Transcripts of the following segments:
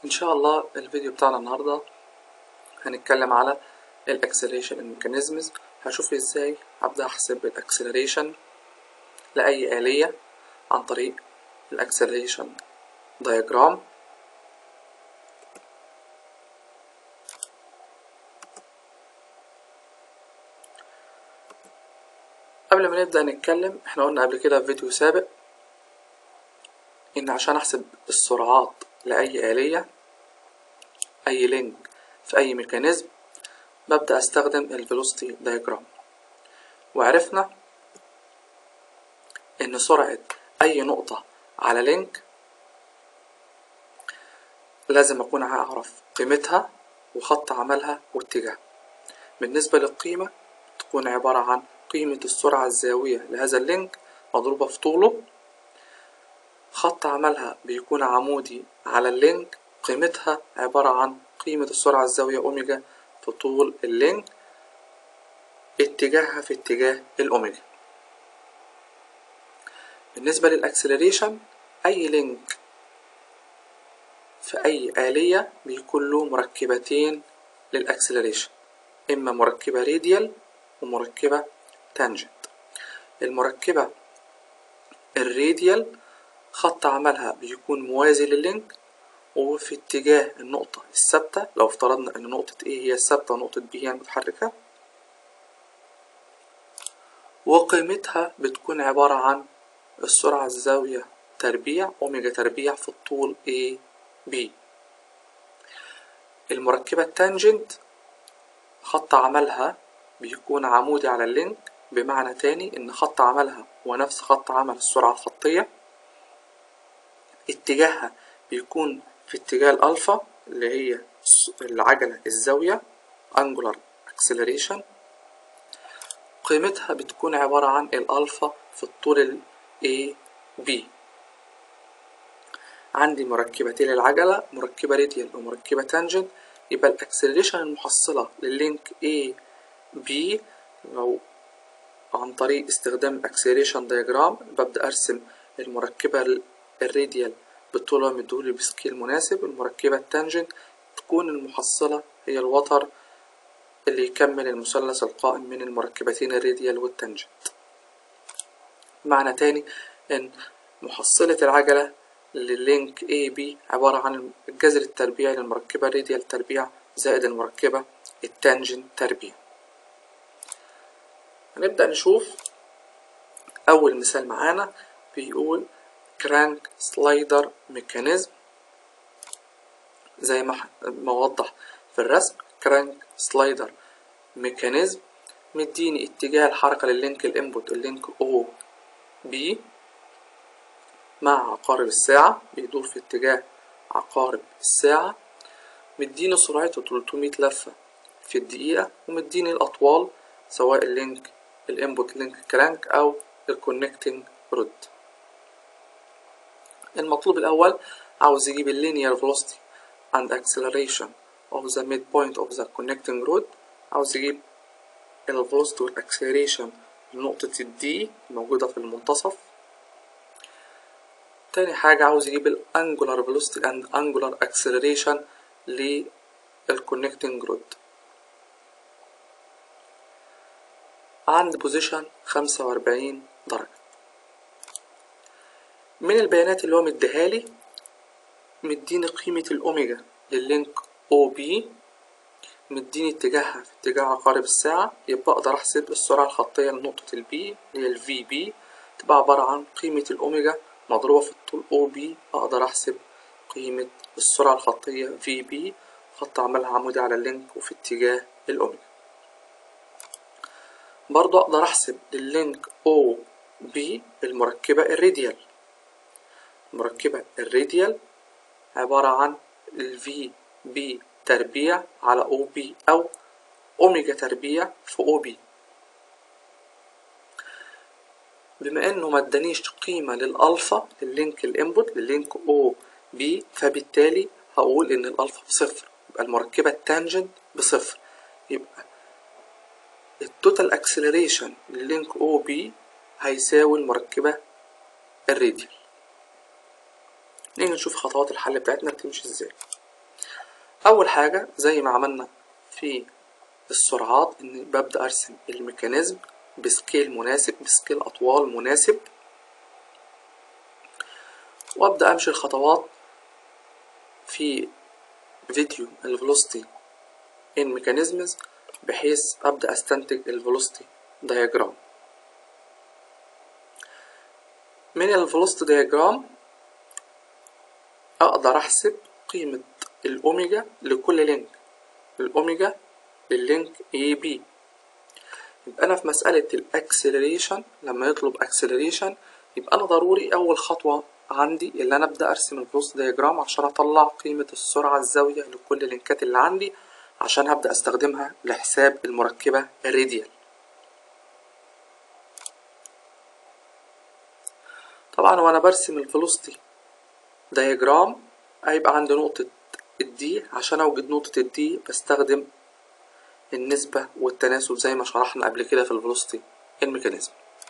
ان شاء الله الفيديو بتاعنا النهارده هنتكلم على الاكسلريشن الميكانيزمز هشوف ازاي ابدا احسب الاكسلريشن لاي آلية عن طريق الاكسلريشن دايجرام قبل ما نبدأ نتكلم احنا قلنا قبل كده في فيديو سابق ان عشان احسب السرعات لأي آلية أي لينك في أي ميكانيزم ببدأ أستخدم الفيلوسيتي دايجرام وعرفنا إن سرعة أي نقطة على لينك لازم أكون أعرف قيمتها وخط عملها واتجاه بالنسبة للقيمة تكون عبارة عن قيمة السرعة الزاوية لهذا اللينك مضروبة في طوله خط عملها بيكون عمودي على اللينك قيمتها عبارة عن قيمة السرعة الزاوية أوميجا في طول اللينك اتجاهها في اتجاه الأوميجا بالنسبة للأكسلريشن أي لينك في أي آلية بيكون له مركبتين للأكسلريشن إما مركبة راديال ومركبة تانجنت المركبة الراديال خط عملها بيكون موازي لللينك وفي اتجاه النقطة الثابتة لو افترضنا ان نقطة A هي الثابتة ونقطة B هي المتحركة وقيمتها بتكون عبارة عن السرعة الزاوية تربيع أوميجا تربيع في الطول A B المركبة التانجنت خط عملها بيكون عمودي على اللينك بمعنى تاني ان خط عملها هو نفس خط عمل السرعة الخطية اتجاهها بيكون في اتجاه الألفا اللي هي العجلة الزاوية angular acceleration قيمتها بتكون عبارة عن الألفا في الطول ال A B عندي مركبتين للعجلة مركبة راديال ومركبة تانجنت يبقى الأكسلريشن المحصلة لللينك A B لو عن طريق استخدام الاكسلريشن دياجرام ببدأ أرسم المركبة الراديال بالطول مديهولي بسكيل مناسب المركبة التانجنت تكون المحصلة هي الوتر اللي يكمل المثلث القائم من المركبتين الراديال والتانجنت معنى تاني ان محصلة العجلة لللينك A B عبارة عن الجذر التربيعي للمركبة الراديال تربيع زائد المركبة التانجنت تربيع هنبدأ نشوف أول مثال معانا بيقول كرانك سلايدر ميكانيزم زي ما موضح في الرسم كرانك سلايدر ميكانيزم مديني اتجاه الحركة لللينك الانبوت اللينك او بي مع عقارب الساعة بيدور في اتجاه عقارب الساعة مديني سرعته 300 لفة في الدقيقة ومديني الأطوال سواء اللينك الانبوت لينك كرانك أو الكونكتنج رود المطلوب الأول عاوز يجيب اللينير velocity and acceleration of the midpoint of the connecting rod عاوز يجيب ال velocity وال acceleration لنقطة الدي الموجودة في المنتصف تاني حاجة عاوز يجيب ال angular velocity and angular acceleration لل connecting rod عند بوزيشن خمسة وأربعين درجة من البيانات اللي هو مديهالي مديني قيمة الأوميجا لللينك أو بي مديني اتجاهها في اتجاه عقارب الساعة يبقى أقدر أحسب السرعة الخطية لنقطة البي اللي هي الفي بي تبقى عبارة عن قيمة الأوميجا مضروبة في الطول أو بي أقدر أحسب قيمة السرعة الخطية في بي خط عملها عمودي على اللينك وفي اتجاه الأوميجا برضو أقدر أحسب لللينك أو بي المركبة الراديال المركبة الراديال عبارة عن ال في بي تربيع على او بي أو أوميجا تربيع في او بي بما إنه ما ادانيش قيمة للألفا لللينك الانبوت لللينك او بي فبالتالي هقول إن الألفا بصفر يبقى المركبة التانجنت بصفر يبقى التوتال اكسلريشن لللينك او بي هيساوي المركبة الراديال نيجي نشوف خطوات الحل بتاعتنا بتمشي ازاي أول حاجة زي ما عملنا في السرعات إن ببدأ أرسم الميكانيزم بسكيل مناسب بسكيل أطوال مناسب وأبدأ أمشي الخطوات في فيديو الفيلوسيتي in mechanisms بحيث أبدأ أستنتج الفيلوسيتي diagram من الفيلوسيتي diagram أقدر أحسب قيمة الأوميجا لكل لينك الأوميجا لللينك A B يبقى أنا في مسألة الأكسلريشن لما يطلب أكسلريشن يبقى أنا ضروري أول خطوة عندي اللي أنا أبدأ أرسم الفلوس دياجرام عشان أطلع قيمة السرعة الزاوية لكل اللينكات اللي عندي عشان هبدأ أستخدمها لحساب المركبة الراديال طبعا وأنا برسم الفلوسيتي دياجرام هيبقى عندي نقطة الدي عشان أوجد نقطة الدي بستخدم النسبة والتناسب زي ما شرحنا قبل كده في الفلوسيتي الميكانيزم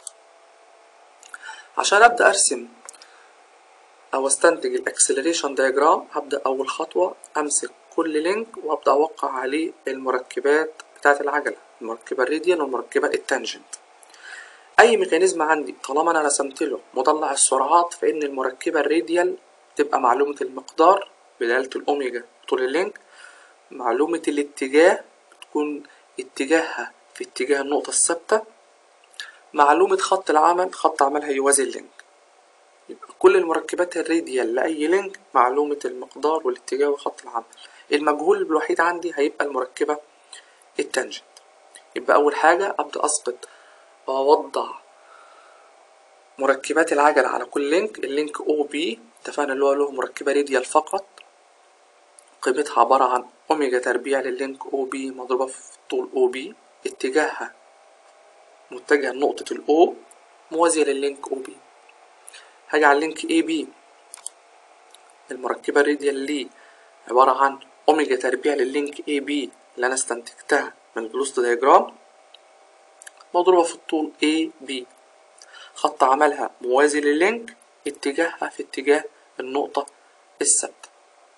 عشان أبدأ أرسم أو أستنتج الأكسلريشن دياجرام هبدأ أول خطوة أمسك كل لينك وأبدأ أوقع عليه المركبات بتاعة العجلة المركبة الراديال والمركبة التانجنت أي ميكانيزم عندي طالما أنا رسمت له مضلع السرعات فإن المركبة الراديال تبقى معلومة المقدار بدالة الأوميجا طول اللينك معلومة الاتجاه تكون اتجاهها في اتجاه النقطة الثابتة معلومة خط العمل خط عملها يوازي اللينك يبقى كل المركبات الراديال لأي لينك معلومة المقدار والاتجاه وخط العمل المجهول الوحيد عندي هيبقى المركبة التانجنت يبقى أول حاجة أبدأ أسقط وأوضع مركبات العجلة على كل لينك اللينك او بي اتفقنا اللي هو له مركبة راديال فقط قيمتها عبارة عن أوميجا تربيع لللينك او بي مضروبة في طول او بي اتجاهها متجه نقطة الاو موازية لللينك او بي هاجي على اللينك اي بي المركبة الراديال ليه عبارة عن أوميجا تربيع لللينك اي بي اللي أنا استنتجتها من الفلوس دياجرام مضروبة في الطول اي بي خط عملها موازي لللينك اتجاهها في اتجاه النقطة الثابتة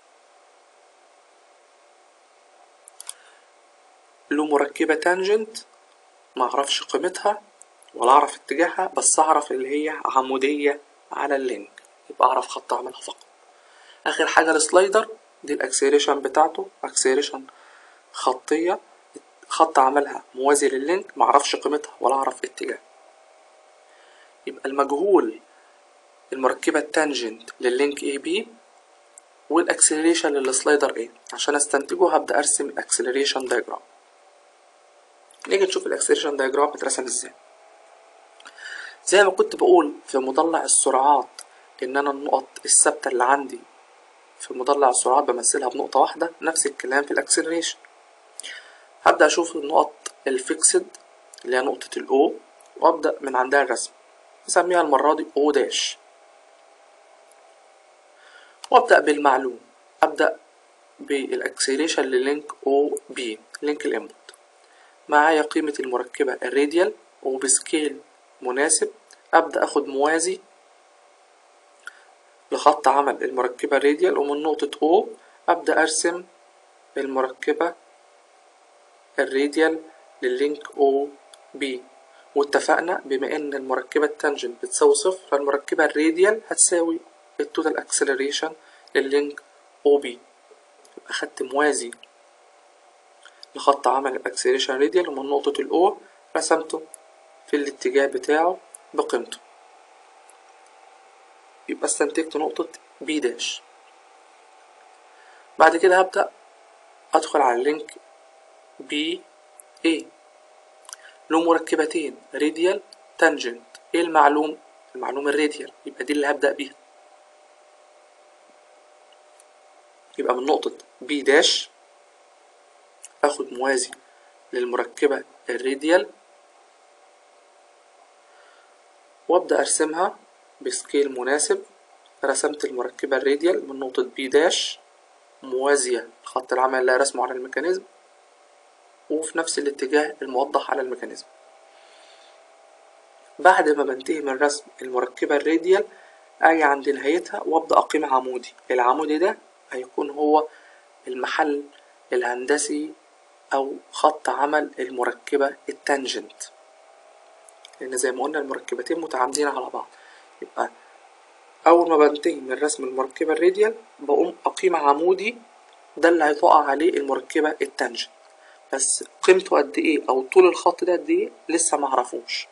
له مركبة تانجنت معرفش قيمتها ولا أعرف اتجاهها بس أعرف اللي هي عمودية على اللينك يبقى أعرف خط عملها فقط آخر حاجة السلايدر دي الأكسيريشن بتاعته أكسيريشن خطية خط عملها موازي لللينك معرفش قيمتها ولا أعرف اتجاه يبقى المجهول المركبة التانجنت لللينك اي بي والاكسلريشن للسلايدر ايه عشان استنتجه هبدأ ارسم الاكسلريشن دايجرام نيجي نشوف الاكسلريشن دايجرام بترسم ازاي زي ما كنت بقول في مضلع السرعات ان انا النقط الثابتة اللي عندي في مضلع السرعات بمثلها بنقطة واحدة نفس الكلام في الاكسلريشن هبدأ اشوف النقط الفيكسد اللي هي نقطة الاو وابدأ من عندها الرسم نسميها المرة دي او داش وابدأ بالمعلوم أبدأ بالأكسلريشن للينك او بي لينك الانبوت معايا قيمة المركبة الراديال وبسكيل مناسب أبدأ أخد موازي لخط عمل المركبة الراديال ومن نقطة O أبدأ أرسم المركبة الراديال لللينك او بي واتفقنا بما ان المركبة التانجنت بتساوي صفر فالمركبة الراديال هتساوي التوتال اكسلريشن لللينك او بي يبقى خدت موازي لخط عمل الاكسلريشن راديال ومن نقطة الاو رسمته في الاتجاه بتاعه بقيمته يبقى استنتجت نقطة بي داش بعد كده هبدأ أدخل على اللينك بي ايه له مركبتين راديال تانجنت ايه المعلوم المعلوم الراديال يبقى دي اللي هبدأ بيها يبقى من نقطة بي داش اخد موازي للمركبة الراديال وابدأ ارسمها بسكيل مناسب رسمت المركبة الراديال من نقطة بي داش موازية خط العمل اللي رسمه على الميكانيزم وفي نفس الاتجاه الموضح على الميكانيزم بعد ما بنتهي من رسم المركبة الراديال أجي عند نهايتها وأبدأ أقيم عمودي العمودي ده هيكون هو المحل الهندسي أو خط عمل المركبة التانجنت لأن زي ما قلنا المركبتين متعامدين على بعض يبقى أول ما بنتهي من رسم المركبة الراديال بقوم أقيم عمودي ده اللي هيقع عليه المركبة التانجنت بس قيمته قد إيه أو طول الخط ده قد إيه لسه معرفوش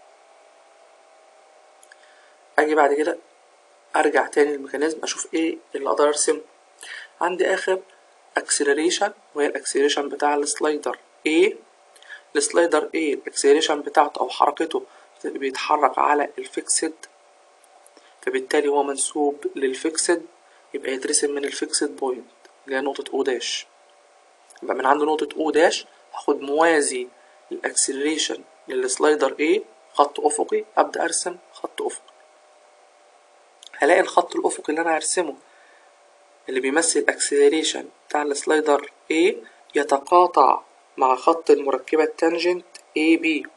أجي بعد كده أرجع تاني للميكانيزم أشوف إيه اللي أقدر أرسمه عندي آخر اكسلريشن وهي الاكسلريشن بتاع السلايدر A السلايدر A الاكسلريشن بتاعته او حركته بيتحرك على الفيكسد فبالتالي هو منسوب للفيكسد يبقى يترسم من الفيكسد بوينت اللي هي نقطة O داش يبقى من عند نقطة O داش هاخد موازي للاكسلريشن للسلايدر A خط افقي ابدا ارسم خط افقي هلاقي الخط الافقي اللي انا هرسمه اللي بيمثل اكسلريشن بتاع السلايدر A يتقاطع مع خط المركبة التانجنت AB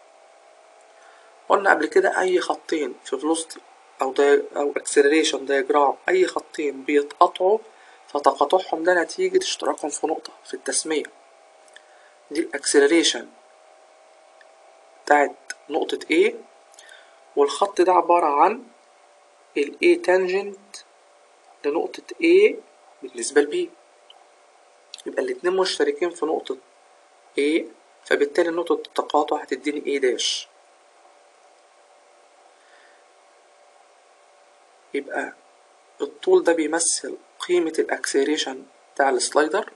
قلنا قبل كده أي خطين في فلوستي أو دي أو اكسلريشن دياجرام أي خطين بيتقاطعوا فتقاطعهم ده نتيجة اشتراكهم في نقطة في التسمية دي الاكسلريشن بتاعت نقطة A والخط ده عبارة عن ال A تانجنت لنقطة A بالنسبة ل B يبقى الاتنين مشتركين في نقطة A فبالتالي نقطة التقاطع هتديني A داش يبقى الطول ده بيمثل قيمة الأكسلريشن بتاع السلايدر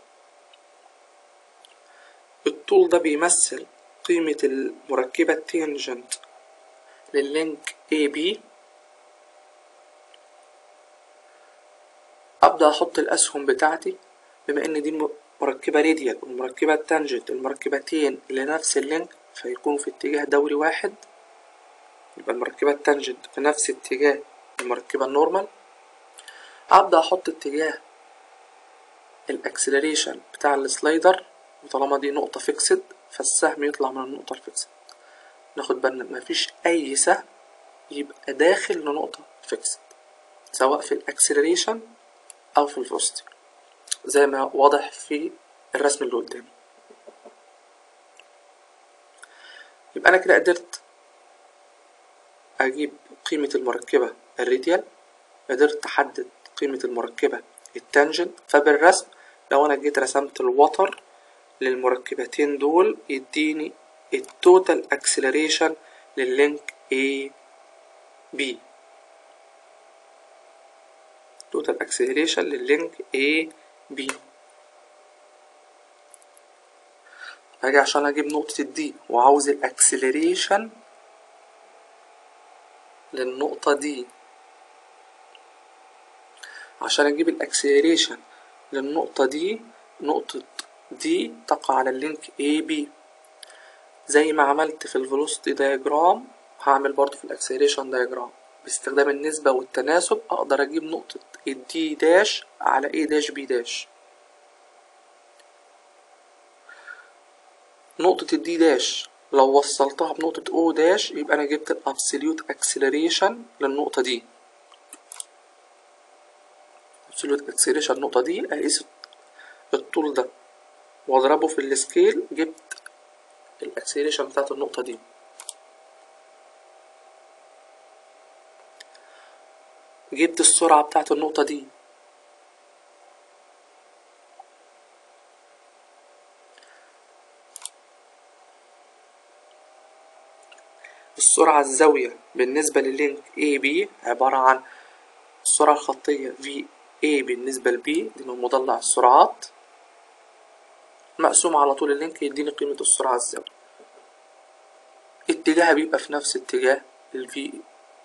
الطول ده بيمثل قيمة المركبة التانجنت لللينك AB أبدأ أحط الأسهم بتاعتي بما إن دي مركبة راديال والمركبة التانجنت المركبتين اللي نفس اللينك فيكونوا في اتجاه دوري واحد يبقى المركبة التانجنت في نفس اتجاه المركبة النورمال أبدأ أحط اتجاه الأكسلريشن بتاع السلايدر وطالما دي نقطة فيكسد فالسهم يطلع من النقطة الفيكسد ناخد بالنا مفيش أي سهم يبقى داخل لنقطة فيكسد سواء في الأكسلريشن أو في الفلوستي زي ما واضح في الرسم اللي قدامي يبقى أنا كده قدرت أجيب قيمة المركبة الراديال قدرت أحدد قيمة المركبة التانجنت فبالرسم لو أنا جيت رسمت الوتر للمركبتين دول يديني التوتال اكسلريشن لللينك A B توتال اكسلريشن لللينك A B هاجي عشان اجيب نقطة الدي وعاوز الاكسلريشن للنقطة دي عشان اجيب الاكسلريشن للنقطة دي نقطة دي تقع على اللينك AB زي ما عملت في الفيلوسيتي دايجرام هعمل برضو في الاكسلريشن دايجرام باستخدام النسبة والتناسب اقدر اجيب نقطة الدي داش على A داش B داش نقطة الدي داش لو وصلتها بنقطة O داش يبقى انا جبت الابسوليوت اكسلريشن للنقطة دي absolute acceleration النقطة دي اقيس الطول ده واضربه في السكيل جبت الاكسلريشن بتاعت النقطة دي جبت السرعة بتاعت النقطة دي السرعة الزاوية بالنسبة للينك AB عبارة عن السرعة الخطية VA بالنسبة ل B دي من مضلع السرعات مقسوم على طول اللينك يديني قيمة السرعة الزاوية اتجاهها بيبقى في نفس اتجاه ال V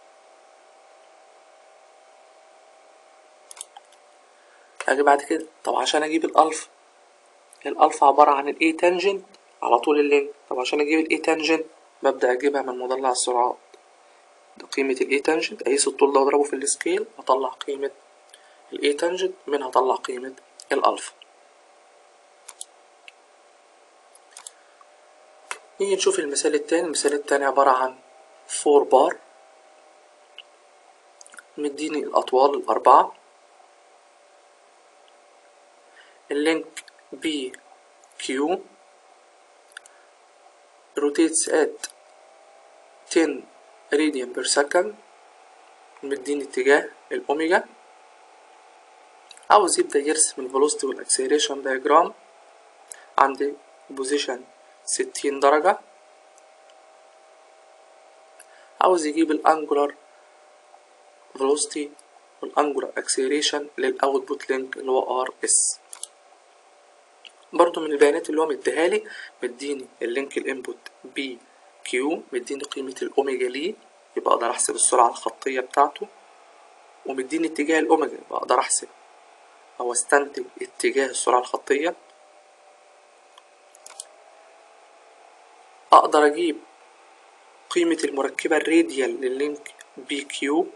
أجي بعد كده طب عشان أجيب الألفا الألفا عبارة عن ال A تانجنت على طول اللينك طب عشان أجيب ال A تانجنت ببدأ أجيبها من مضلع السرعات ده قيمة ال A تانجنت أقيس الطول ده وأضربه في السكيل وأطلع قيمة ال A تانجنت منها أطلع قيمة الألفا نيجي نشوف المثال التاني المثال التاني عبارة عن فور بار مديني الأطوال الأربعة اللينك بي كيو rotates at 10 radian per second مديني اتجاه الأوميجا عاوز يبدأ يرسم الفيلوسيتي والأكسلريشن دايجرام عند بوزيشن ستين درجة عاوز يجيب الأنجولار velocity والأنجولار أكسلريشن للأوتبوت لينك اللي هو ار اس برضو من البيانات اللي هو مديهالي مديني اللينك الانبوت بي كيو مديني قيمة الأوميجا ليه يبقى أقدر أحسب السرعة الخطية بتاعته ومديني اتجاه الأوميجا يبقى أقدر أحسب أو أستنتج اتجاه السرعة الخطية أقدر أجيب قيمة المركبة الراديال لللينك بي كيو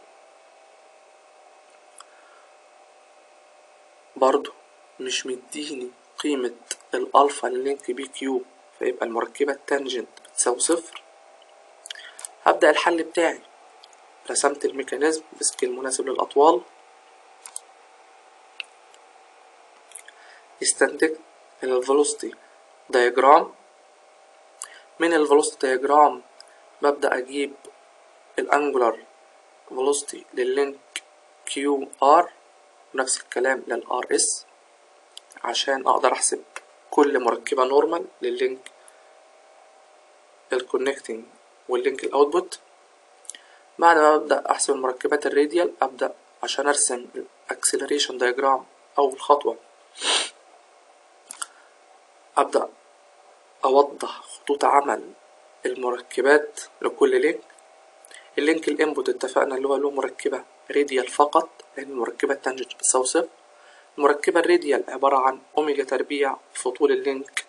برضو مش مديني قيمة الألفا لللينك بي كيو فيبقى المركبة التانجنت بتساوي صفر هبدأ الحل بتاعي رسمت الميكانيزم بسكيل مناسب للأطوال استنتجت الفيلوسيتي دايجرام من الفيلوسيتي دايجرام ببدأ أجيب الأنجولار فيلوسيتي لللينك كيو ار ونفس الكلام للار اس عشان أقدر أحسب كل مركبة نورمال لللينك الكونكتنج واللينك الاوتبوت بعد ما ابدا احسب المركبات الراديال ابدا عشان ارسم الاكسلريشن دايجرام اول خطوه ابدا اوضح خطوط عمل المركبات لكل لينك اللينك الانبوت اتفقنا اللي هو له مركبه راديال فقط لان المركبه التانجنت بتساوي صفر المركبه الراديال عباره عن اوميجا تربيع في طول اللينك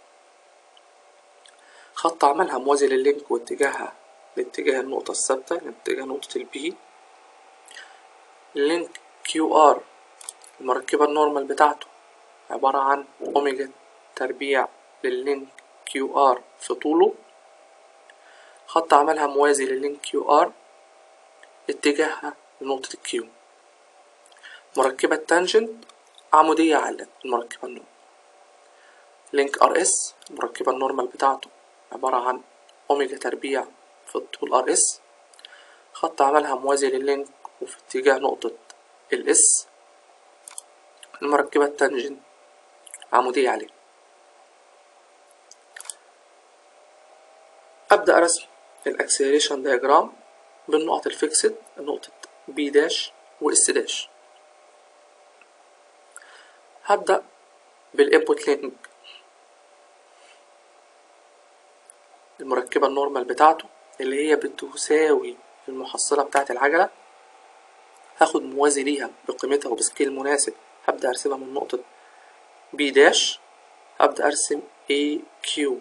خط عملها موازي لللينك واتجاهها لاتجاه النقطة الثابتة لاتجاه نقطة البي اللينك كيو ار المركبة النورمال بتاعته عبارة عن أوميجا تربيع لللينك كيو ار في طوله خط عملها موازي لللينك كيو ار اتجاهها لنقطة الكيو مركبة تانجنت عمودية على المركبة النورمال لينك ار اس المركبة النورمال بتاعته عبارة عن أوميجا تربيع في الطول ار اس خط عملها موازي لللينك وفي اتجاه نقطة الاس المركبة التانجنت عمودية عليه أبدأ رسم الأكسلريشن دياجرام بالنقط الفيكسد نقطة بي داش واس داش هبدأ بالانبوت لينك المركبة النورمال بتاعته اللي هي بتساوي المحصلة بتاعة العجلة هاخد موازي ليها بقيمتها وبسكيل مناسب هبدأ أرسمها من نقطة بي داش هبدأ أرسم اي كيو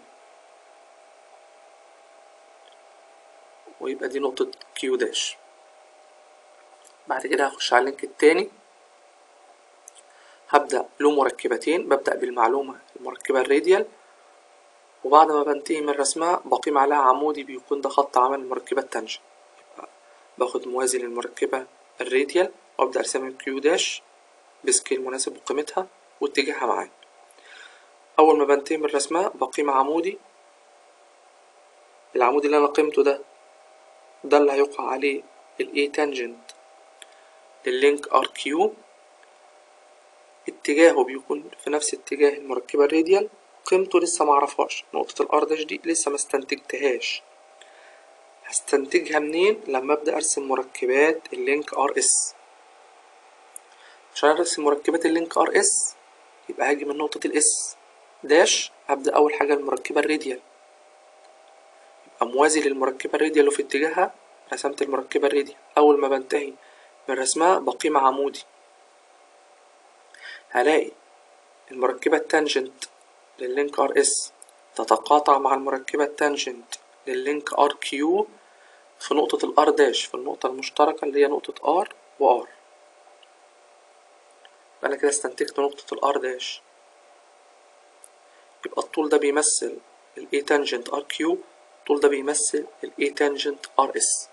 ويبقى دي نقطة كيو داش بعد كده هخش على اللينك التاني هبدأ له مركبتين ببدأ بالمعلومة المركبة الراديال وبعد ما بنتهي من رسمها بقيم عليها عمودي بيكون ده خط عمل المركبة التانجنت يبقى باخد موازي للمركبة الراديال وابدأ ارسمها كيو داش بسكيل مناسب وقيمتها واتجاهها معايا أول ما بنتهي من رسمها بقيم عمودي العمود اللي أنا قيمته ده ده اللي هيقع عليه ال A تانجنت لللينك ار كيو اتجاهه بيكون في نفس اتجاه المركبة الراديال قيمته لسه معرفهاش نقطة الار داش دي لسه ما استنتجتهاش هستنتجها منين لما ابدأ ارسم مركبات اللينك ار اس عشان ارسم مركبات اللينك ار اس يبقى هاجي من نقطة الاس داش هبدأ أول حاجة المركبة الراديال يبقى موازي للمركبة الراديال وفي اتجاهها رسمت المركبة الراديال أول ما بنتهي من رسمها بقيم عمودي هلاقي المركبة التانجنت لللينك ار اس تتقاطع مع المركبة التانجنت لللينك ار كيو في نقطة الار داش في النقطة المشتركة اللي هي نقطة ار وار أنا كده استنتجت نقطة الار داش يبقى الطول ده بيمثل ال A تانجنت ار كيو الطول ده بيمثل ال A تانجنت ار اس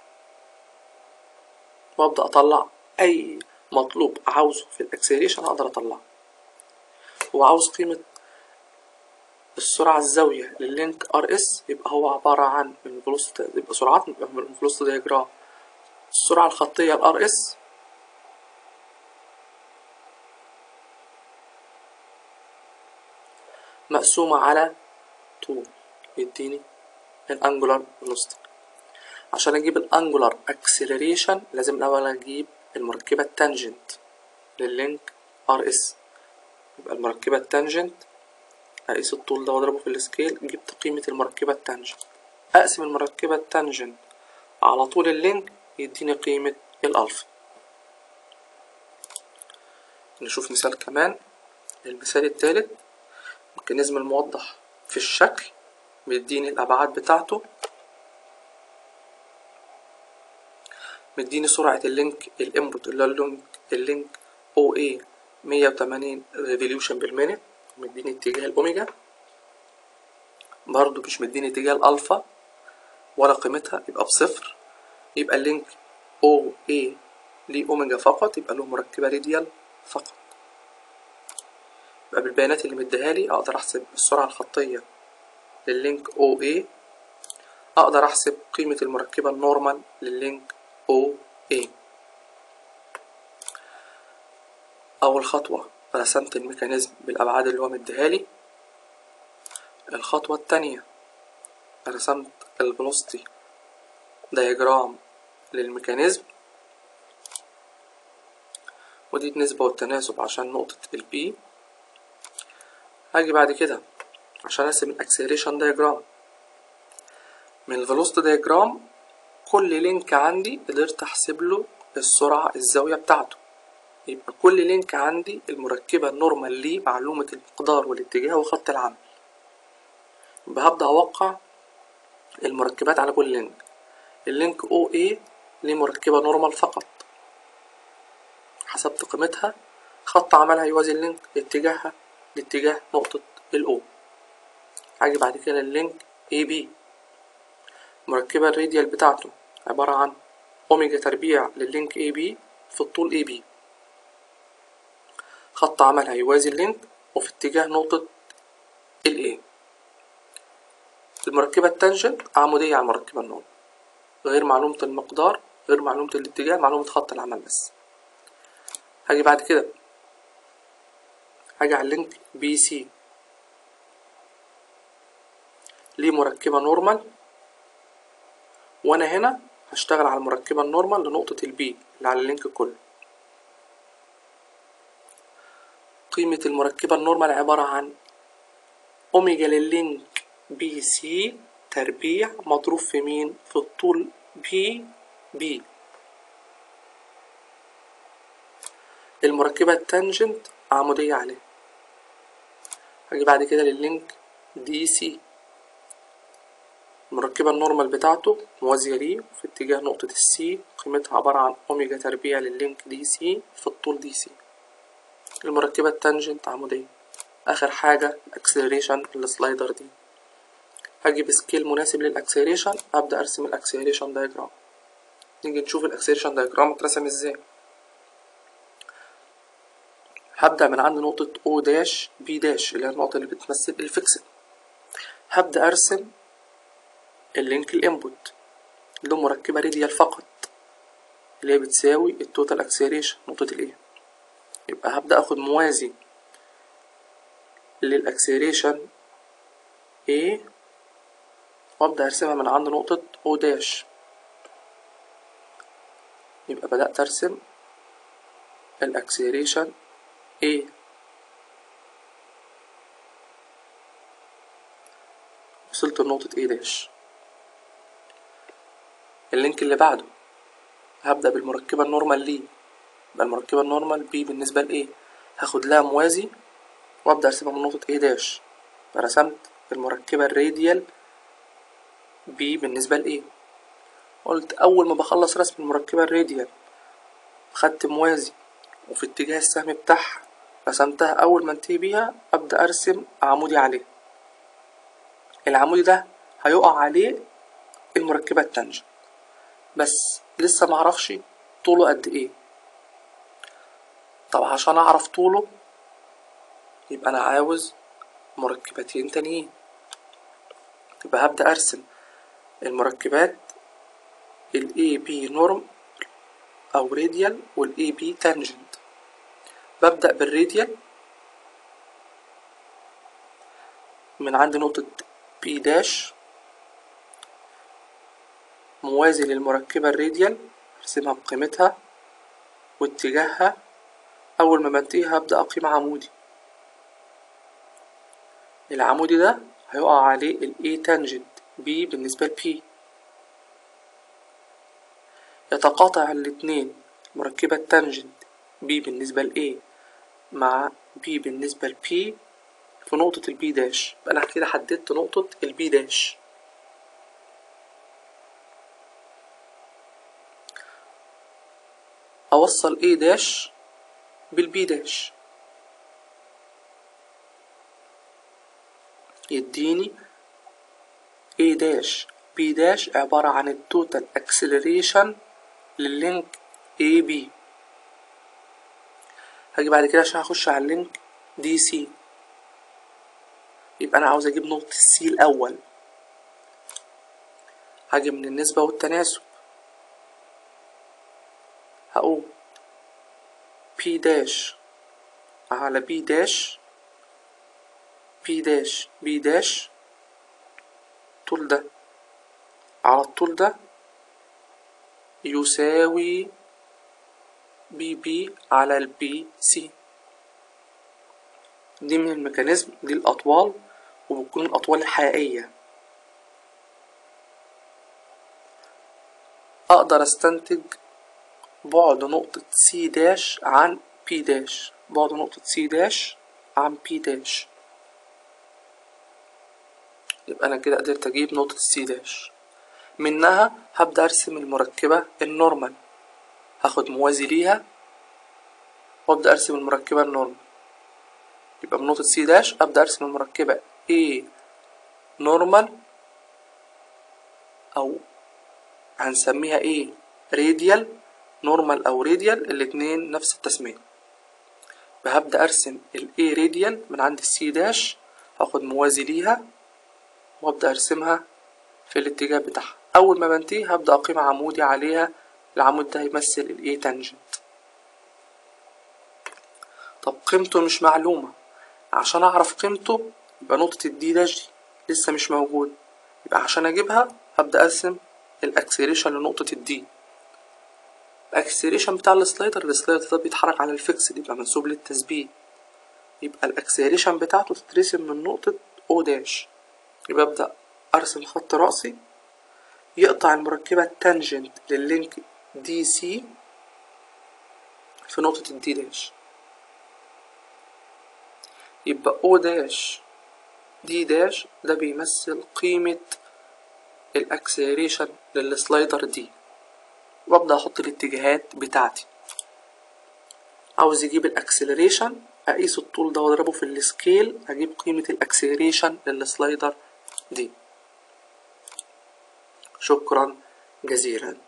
وابدأ أطلع أي مطلوب عاوزه في الأكسلريشن أقدر أطلعه هو عاوز قيمة السرعة الزاوية لللينك ار اس يبقى هو عبارة عن الفلوسيتي يبقى سرعات يبقى من الفلوسيتي دياجرام السرعة الخطية الار اس مقسومة على طول يديني الانجولار فيلوسيتي عشان اجيب الانجولار اكسلريشن لازم الاول اجيب المركبة التانجنت لللينك ار اس يبقى المركبة التانجنت اقيس الطول ده واضربه في السكيل جبت قيمة المركبة التانجنت اقسم المركبة التانجنت على طول اللينك يديني قيمة الالفا نشوف مثال كمان المثال التالت الميكانيزم الموضح في الشكل مديني الأبعاد بتاعته مديني سرعة اللينك الانبوت اللي هو اللينك اللينك او اي 180 ريفوليوشن بالمينت مديني اتجاه الاوميجا برضو مش مديني اتجاه الالفا ولا قيمتها يبقى بصفر يبقى اللينك او اي ليه اوميجا فقط يبقى له مركبة راديال فقط يبقى بالبيانات اللي مديها لي اقدر احسب السرعة الخطية لللينك او اي اقدر احسب قيمة المركبة النورمال لللينك او اي اول خطوة رسمت الميكانيزم بالابعاد اللي هو مديها لي الخطوة التانية رسمت الفيلوسيتي دياجرام للميكانيزم ودي النسبة والتناسب عشان نقطة البي هاجي بعد كده عشان ارسم الاكسلريشن دياجرام من الفيلوسيتي دياجرام كل لينك عندي قدرت احسب له السرعة الزاوية بتاعته يبقى كل لينك عندي المركبة النورمال ليه معلومة المقدار والاتجاه وخط العمل يبقى هبدأ أوقع المركبات على كل لينك اللينك او اي ليه مركبة نورمال فقط حسبت قيمتها خط عملها يوازي اللينك اتجاهها لاتجاه نقطة الاو هاجي بعد كده اللينك اي بي المركبة الراديال بتاعته عبارة عن اوميجا تربيع لللينك اي بي في الطول اي بي خط عملها يوازي اللينك وفي اتجاه نقطة ال A المركبة التانجنت عمودية على المركبة النورمال غير معلومة المقدار غير معلومة الاتجاه معلومة خط العمل بس هاجي بعد كده هاجي على اللينك بي سي ليه مركبة نورمال وانا هنا هشتغل على المركبة النورمال لنقطة البي اللي على اللينك كله قيمة المركبة النورمال عبارة عن أوميجا لللينك بي سي تربيع مضروب في مين؟ في الطول بي بي المركبة التانجنت عمودية عليه هاجي بعد كده لللينك دي سي المركبة النورمال بتاعته موازية ليه في اتجاه نقطة السي قيمتها عبارة عن أوميجا تربيع لللينك دي سي في الطول دي سي المركبة التانجنت عمودية آخر حاجة الأكسلريشن السلايدر دي هجيب سكيل مناسب للأكسلريشن أبدأ أرسم الأكسلريشن دايجرام نيجي نشوف الأكسلريشن دايجرام اترسم ازاي هبدأ من عند نقطة O داش B داش اللي هي النقطة اللي بتمثل الفيكسد هبدأ أرسم اللينك الانبوت له مركبة راديال فقط اللي هي بتساوي التوتال اكسلريشن نقطة الايه يبقى هبدأ اخد موازي للاكسلريشن A وابدأ ارسمها من عند نقطة O داش يبقى بدأت ارسم الاكسلريشن A وصلت لنقطة A داش اللينك اللي بعده هبدأ بالمركبة النورمال ليه يبقى المركبة النورمال بي بالنسبة لإيه هاخد لها موازي وأبدأ أرسمها من نقطة A داش رسمت المركبة الراديال بي بالنسبة لإيه قلت أول ما بخلص رسم المركبة الراديال خدت موازي وفي اتجاه السهم بتاعها رسمتها أول ما انتهي بيها أبدأ أرسم عمودي عليه العمودي ده هيقع عليه المركبة التانجنت بس لسه معرفش طوله قد ايه طب عشان اعرف طوله يبقى انا عاوز مركبتين تانيين يبقى هبدأ ارسم المركبات ال AB نورم او راديال وال AB تانجنت ببدأ بالراديال من عند نقطة P داش موازي للمركبة الراديال ارسمها بقيمتها واتجاهها أول ما بنتهي هبدأ أقيم عمودي العمودي ده هيقع عليه ال A تانجنت B بالنسبة ل P يتقاطع الاتنين مركبة تانجنت B بالنسبة ل A مع B بالنسبة ل P في نقطة ال B داش يبقى أنا كده حددت نقطة ال B داش أوصل A داش بالبي داش يديني A داش B داش عبارة عن التوتال اكسلريشن لللينك AB هاجي بعد كده عشان اخش على اللينك دي سي يبقى انا عاوز اجيب نقطة السي الاول هاجي من النسبة والتناسب هقول P داش على B داش P داش B داش الطول ده على الطول ده يساوي بي بي على البي سي دي من الميكانيزم دي الأطوال وبتكون الأطوال الحقيقية أقدر أستنتج بعد نقطة سي داش عن بي داش بعد نقطة سي داش عن بي داش يبقى أنا كده قدرت أجيب نقطة سي داش منها هبدأ أرسم المركبة النورمال هاخد موازي ليها وأبدأ أرسم المركبة النورمال يبقى من نقطة سي داش أبدأ أرسم المركبة A نورمال أو هنسميها A راديال نورمال أو راديال الاتنين نفس التسمية هبدأ أرسم ال A راديال من عند السي داش هاخد موازي ليها وأبدأ أرسمها في الاتجاه بتاعها أول ما بنتهي هبدأ أقيم عمودي عليها العمود ده هيمثل ال A تانجنت طب قيمته مش معلومة عشان أعرف قيمته يبقى نقطة الدي داش دي لسه مش موجود يبقى عشان أجيبها هبدأ أرسم الأكسلريشن لنقطة الدي الأكسلريشن بتاع السلايدر السلايدر ده بيتحرك على الفيكس يبقى منسوب للتثبيت يبقى الأكسلريشن بتاعته تترسم من نقطة أو داش يبقى أبدأ أرسم خط رأسي يقطع المركبة التانجنت لللينك دي سي في نقطة الدي داش يبقى او داش دي داش ده بيمثل قيمة الاكسلريشن للسلايدر دي وابدأ احط الاتجاهات بتاعتي عاوز اجيب الاكسلريشن اقيس الطول ده واضربه في السكيل اجيب قيمة الاكسلريشن للسلايدر دي شكرا جزيلا